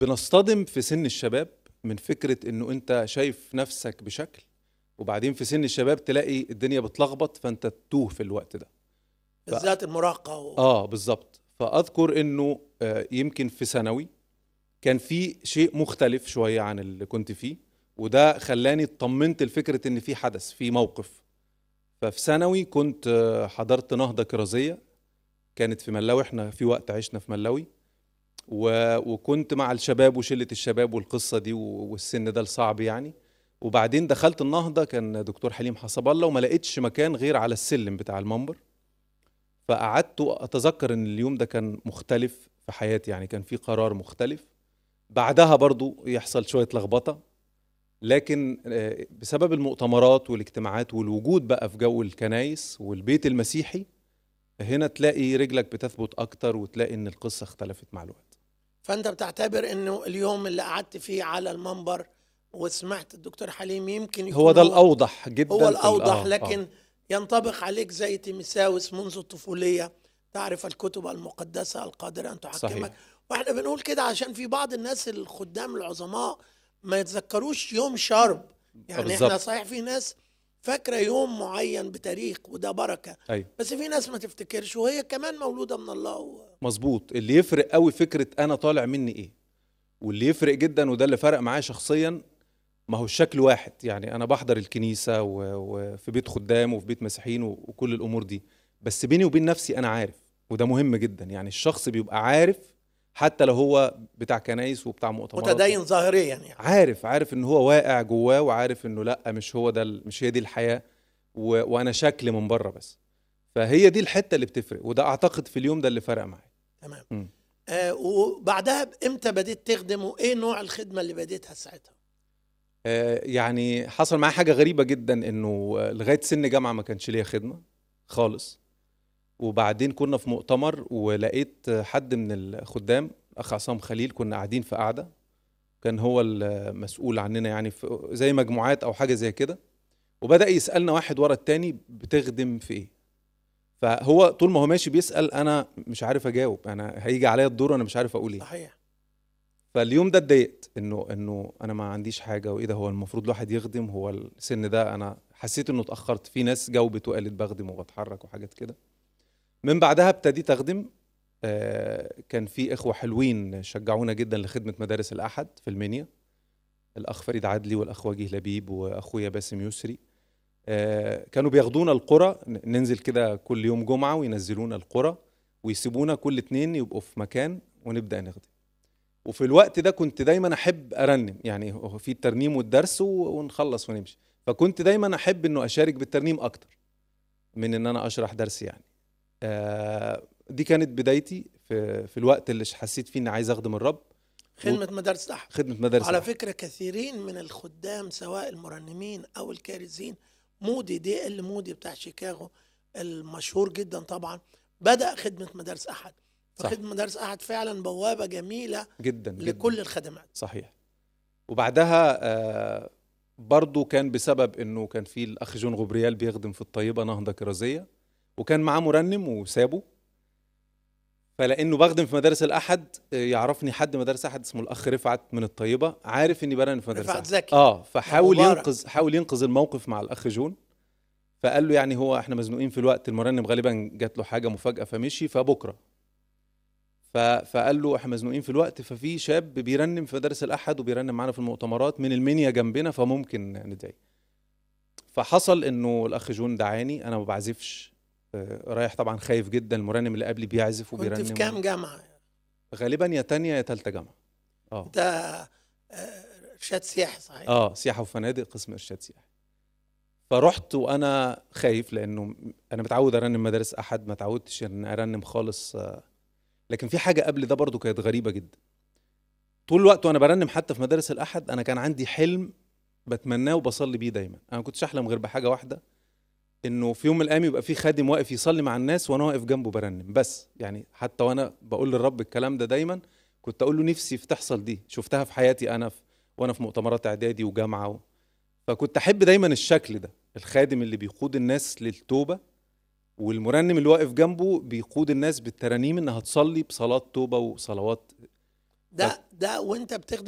بنصطدم في سن الشباب من فكرة انه انت شايف نفسك بشكل وبعدين في سن الشباب تلاقي الدنيا بتلخبط فانت تتوه في الوقت ده بالذات المراهقه و... اه بالظبط فاذكر انه آه، يمكن في ثانوي كان في شيء مختلف شويه عن اللي كنت فيه وده خلاني اطمنت لفكره ان في حدث في موقف ففي ثانوي كنت آه، حضرت نهضه كرازيه كانت في ملاوي احنا في وقت عشنا في ملاوي و... وكنت مع الشباب وشله الشباب والقصه دي و- والسن ده الصعب يعني وبعدين دخلت النهضه كان دكتور حليم حسب الله وما لقيتش مكان غير على السلم بتاع المنبر فقعدت اتذكر ان اليوم ده كان مختلف في حياتي يعني كان في قرار مختلف بعدها برضو يحصل شويه لخبطه لكن آه، بسبب المؤتمرات والاجتماعات والوجود بقى في جو الكنايس والبيت المسيحي هنا تلاقي رجلك بتثبت اكتر وتلاقي ان القصه اختلفت مع الوقت فانت بتعتبر انه اليوم اللي قعدت فيه على المنبر وسمعت الدكتور حليم يمكن يكون هو ده الاوضح جدا في هو ال- الاوضح آه، لكن آه. ينطبق عليك زي تيمساوس منذ الطفوليه تعرف الكتب المقدسه القادره ان تحكمك صحيح. واحنا بنقول كده عشان في بعض الناس الخدام العظماء ما يتذكروش يوم شرب يعني احنا بالظبط. صحيح في ناس فاكره يوم معين بتاريخ وده بركه ايوه بس في ناس ما تفتكرش وهي كمان مولوده من الله و... مظبوط اللي يفرق قوي فكره انا طالع مني ايه واللي يفرق جدا وده اللي فرق معايا شخصيا ما هو الشكل واحد يعني انا بحضر الكنيسه و- وفي بيت خدام وفي بيت مسيحيين و- وكل الامور دي بس بيني وبين نفسي انا عارف وده مهم جدا يعني الشخص بيبقى عارف حتى لو هو بتاع كنايس وبتاع مؤتمرات متدين ظاهريا يعني عارف عارف ان هو واقع جواه وعارف انه لا مش هو ده ال- مش هي دي الحياه و... وانا شكل من بره بس فهي دي الحته اللي بتفرق وده اعتقد في اليوم ده اللي فرق معايا تمام مم. آه وبعدها امتى بديت تخدم وايه نوع الخدمه اللي بديتها ساعتها آه، يعني حصل معايا حاجه غريبه جدا انه آه، لغايه سن جامعه ما كانش ليا خدمه خالص وبعدين كنا في مؤتمر ولقيت آه، حد من الخدام اخ عصام خليل كنا قاعدين في قعده كان هو المسؤول عننا يعني في زي مجموعات او حاجه زي كده وبدا يسالنا واحد ورا التاني بتخدم في ايه فهو طول ما هو ماشي بيسال انا مش عارف اجاوب انا هيجي عليا الدور وانا مش عارف اقول ايه صحيح فاليوم ده اتضايقت انه انه انا ما عنديش حاجه وايه ده هو المفروض الواحد يخدم هو السن ده انا حسيت انه اتاخرت في ناس جاوبت وقالت بخدم وبتحرك وحاجات كده من بعدها ابتديت اخدم آه، كان في اخوه حلوين شجعونا جدا لخدمه مدارس الاحد في المنيا الاخ فريد عدلي والاخ وجيه لبيب واخويا باسم يسري آه، كانوا بياخدونا القرى ن- ننزل كده كل يوم جمعه وينزلونا القرى ويسيبونا كل اتنين يبقوا في مكان ونبدا نخدم وفي الوقت ده كنت دايما احب ارنم يعني هو في الترنيم والدرس و- ونخلص ونمشي فكنت دايما احب انه اشارك بالترنيم اكتر من ان انا اشرح درس يعني آه دي كانت بدايتي في في الوقت اللي حسيت فيه اني عايز اخدم الرب خدمه مدارس الاحد خدمه مدارس على الأحد. فكره كثيرين من الخدام سواء المرنمين او الكارزين مودي دي ال مودي بتاع شيكاغو المشهور جدا طبعا بدا خدمه مدارس احد صح. فخدمه مدارس احد فعلا بوابه جميله جدا جدا لكل الخدمات صحيح وبعدها آه برضو كان بسبب انه كان في الاخ جون غبريال بيخدم في الطيبه نهضه كرازيه وكان معاه مرنم وسابه فلانه بخدم في مدارس الاحد آه، يعرفني حد مدارس احد اسمه الاخ رفعت من الطيبه عارف اني برنم في مدارس رفعت احد زكي. اه فحاول مبارك. ينقذ حاول ينقذ الموقف مع الاخ جون فقال له يعني هو احنا مزنوقين في الوقت المرنم غالبا جات له حاجه مفاجاه فمشي فبكره ف- فقال له احنا مزنوقين في الوقت ففي شاب بيرنم في مدارس الاحد وبيرنم معانا في المؤتمرات من المنيا جنبنا فممكن ندعي فحصل انه الاخ جون دعاني انا ما بعزفش آه، رايح طبعا خايف جدا المرنم اللي قبلي بيعزف كنت وبيرنم في كام جامعه غالبا يا تانية يا تالتة جامعة اه انت آه، ارشاد سياحي صحيح اه سياحة وفنادق قسم ارشاد سياحي فرحت وانا خايف لانه انا متعود ارنم مدارس احد ما تعودتش ان ارنم خالص آه، لكن في حاجة قبل ده برضو كانت غريبة جدا طول الوقت وانا برنم حتى في مدارس الاحد انا كان عندي حلم بتمناه وبصلي بيه دايما انا ما كنتش احلم غير بحاجة واحدة انه في يوم من الايام يبقى في خادم واقف يصلي مع الناس وانا واقف جنبه برنم بس يعني حتى وانا بقول للرب الكلام ده دايما كنت اقول له نفسي في تحصل دي شفتها في حياتي انا في وانا في مؤتمرات اعدادي وجامعه و... فكنت احب دايما الشكل ده الخادم اللي بيقود الناس للتوبه والمرنم اللي واقف جنبه بيقود الناس بالترانيم انها تصلي بصلاه توبه وصلوات ده ده وانت بتخدم